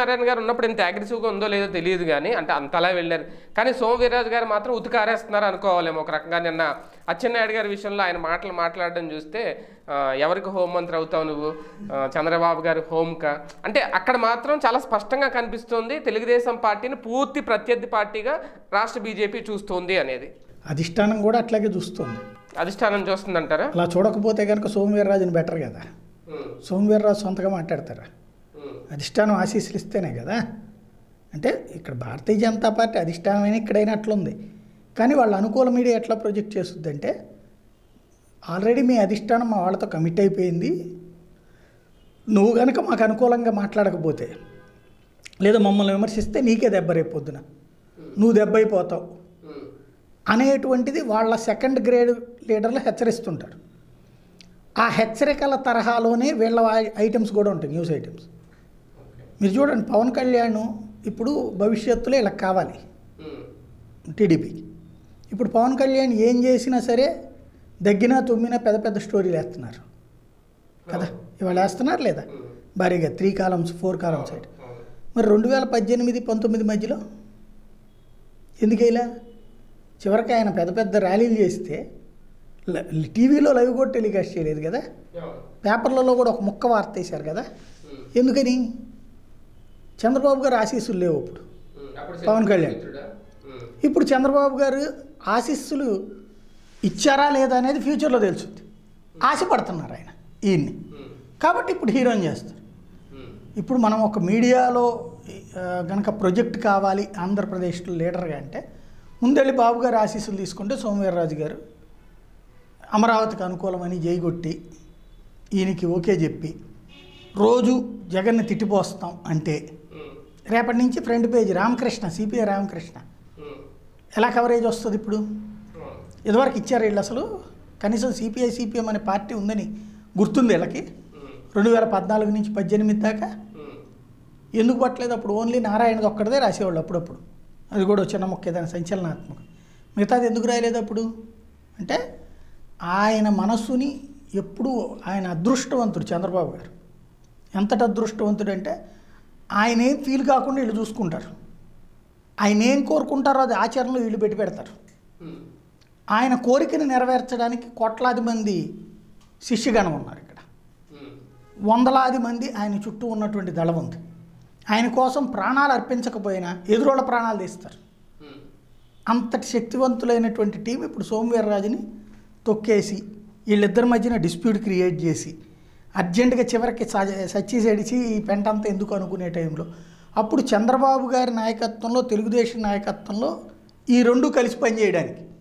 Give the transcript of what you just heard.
సత్యనారాయణ గారు ఉన్నప్పుడు ఇంత అగ్రెసివ్గా ఉందో లేదో తెలియదు కానీ అంటే అంతలా వెళ్ళారు కానీ సోమ వీర్రాజు గారు మాత్రం ఉతికారేస్తున్నారు అనుకోవాలేమో ఒక రకంగా నిన్న అచ్చెన్నాయుడు గారి విషయంలో ఆయన మాటలు మాట్లాడడం చూస్తే ఆ, ఎవరికి హోంమంత్రి అవుతావు నువ్వు ఆ, చంద్రబాబు గారి హోంకా అంటే అక్కడ మాత్రం చాలా స్పష్టంగా కనిపిస్తుంది తెలుగుదేశం పార్టీని పూర్తి ప్రత్యర్థి పార్టీగా రాష్ట్ర బీజేపీ చూస్తోంది అనేది అధిష్టానం కూడా అట్లాగే చూస్తుంది అధిష్టానం చూస్తుందంటారా అలా చూడకపోతే కనుక సోమవీర్రాజుని బెటర్ కదా సోమవీర్రాజు సొంతగా మాట్లాడతారా అధిష్టానం ఆశీస్సులు ఇస్తేనే కదా అంటే ఇక్కడ భారతీయ జనతా పార్టీ అధిష్టానమైన ఇక్కడైనా అట్లుంది కానీ వాళ్ళ అనుకూల మీడియా ఎట్లా ప్రొజెక్ట్ చేస్తుందంటే ఆల్రెడీ మీ అధిష్టానం మా వాళ్ళతో కమిట్ అయిపోయింది నువ్వు కనుక మాకు అనుకూలంగా మాట్లాడకపోతే లేదా మమ్మల్ని విమర్శిస్తే నీకే దెబ్బ రేపు పొద్దున నువ్వు దెబ్బ అయిపోతావు అనేటువంటిది వాళ్ళ సెకండ్ గ్రేడ్ లీడర్లు హెచ్చరిస్తుంటారు ఆ హెచ్చరికల తరహాలోనే వీళ్ళ ఐటమ్స్ కూడా ఉంటాయి న్యూస్ ఐటమ్స్ మీరు చూడండి పవన్ కళ్యాణ్ ఇప్పుడు భవిష్యత్తులో ఇలా కావాలి టీడీపీకి ఇప్పుడు పవన్ కళ్యాణ్ ఏం చేసినా సరే దగ్గినా తుమ్మినా పెద్ద పెద్ద స్టోరీలు వేస్తున్నారు కదా ఇవాళ వేస్తున్నారు లేదా భారీగా three columns four columns side మరి రెండు వేల పద్దెనిమిది పంతొమ్మిది మధ్యలో ఎందుకు ఇలా చివరికి ఆయన పెద్ద పెద్ద ర్యాలీలు చేస్తే ల- టీవీలో లైవ్ కూడా టెలికాస్ట్ చేయలేదు కదా పేపర్లలో కూడా ఒక ముక్క వార్త వేశారు కదా ఎందుకని చంద్రబాబు గారు ఆశీస్సులు లేవు ఇప్పుడు పవన్ కళ్యాణ్. ఇప్పుడు చంద్రబాబు గారు ఆశీస్సులు ఇచ్చారా లేదా అనేది ఫ్యూచర్లో తెలుస్తుంది ఆశపడుతున్నారు ఆయన ఈయన్ని కాబట్టి ఇప్పుడు హీరోని చేస్తారు ఇప్పుడు మనం ఒక మీడియాలో ఆ, గనక ప్రొజెక్ట్ కావాలి ఆంధ్రప్రదేశ్లో లీడర్గా అంటే ముందెళ్ళి బాబు గారు ఆశీస్సులు తీసుకుంటే సోమవీర్రాజు గారు అమరావతికి అనుకూలమని జైగొట్టి ఈయనకి ఓకే చెప్పి రోజు జగన్ని తిట్టిపోస్తాం అంటే రేపటి నుంచి front page Ramakrishna CPI Ramakrishna ఎలా కవరేజ్ వస్తుంది ఇప్పుడు ఇదివరకు ఇచ్చారు వీళ్ళు అసలు కనీసం సిపిఐ సిపిఎం అనే పార్టీ ఉందని గుర్తుంది వీళ్ళకి రెండు వేల పద్నాలుగు నుంచి పద్దెనిమిది దాకా ఎందుకు పట్టలేదు అప్పుడు ఓన్లీ నారాయణది ఒక్కడిదే రాసేవాళ్ళు అప్పుడప్పుడు అది కూడా చిన్న మొక్క ఏదైనా సంచలనాత్మకం మిగతాది ఎందుకు రాయలేదు అప్పుడు అంటే ఆయన మనస్సుని ఎప్పుడూ ఆయన అదృష్టవంతుడు చంద్రబాబు గారు ఎంతటి అదృష్టవంతుడు అంటే ఆయన ఏం ఫీల్ కాకుండా వీళ్ళు చూసుకుంటారు ఆయన ఏం కోరుకుంటారో అది ఆచరణలో వీళ్ళు పెట్టి పెడతారు ఆయన కోరికను నెరవేర్చడానికి కోట్లాది మంది శిష్యగణం ఉన్నారు ఇక్కడ వందలాది మంది ఆయన చుట్టూ ఉన్నటువంటి దళం ఉంది ఆయన కోసం ప్రాణాలు అర్పించకపోయినా ఎదురోళ్ళ ప్రాణాలు తీస్తారు అంతటి శక్తివంతులైనటువంటి టీం ఇప్పుడు సోమవీర్రాజుని తొక్కేసి వీళ్ళిద్దరి మధ్యన డిస్ప్యూట్ క్రియేట్ చేసి అర్జెంటుగా చివరికి స- సచ్చి సెడిచి ఈ పెంట అంతా ఎందుకు అనుకునే టైంలో అప్పుడు చంద్రబాబు గారి నాయకత్వంలో తెలుగుదేశం నాయకత్వంలో ఈ రెండు కలిసి పనిచేయడానికి